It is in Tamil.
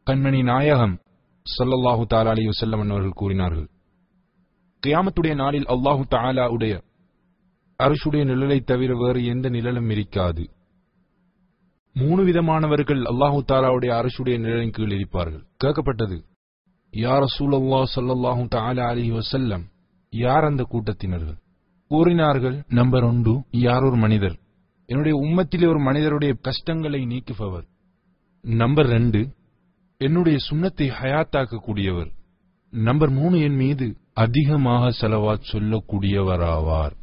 கண்மணி நாயகம் ஸல்லல்லாஹு தஆலா அலைஹி வஸல்லம் அவர்கள் கூறினார்கள் கியாமத்துடைய நாளில் அல்லாஹு தஆலா உடைய அரிசுடைய நிழலை தவிர வேறு எந்த நிழலும் இருக்காது மூணு விதமானவர்கள் அல்லாஹு தாலாவுடைய அரசுடைய நிழலின் கீழ் இருப்பார்கள் கேட்கப்பட்டது யார் ரசூலல்லாஹ் ஸல்லல்லாஹு தஆலா அலைஹி வஸல்லம் யார் அந்த கூட்டத்தினர்கள் கூறினார்கள் நம்பர் ஒன்று யார் ஒரு மனிதர் என்னுடைய உம்மத்திலே ஒரு மனிதருடைய கஷ்டங்களை நீக்குபவர் நம்பர் ரெண்டு என்னுடைய சுண்ணத்தை ஹயாத்தாக்கக்கூடியவர் நம்பர் மூணு என் மீது அதிகமாக செலவாத் சொல்லக்கூடியவராவார்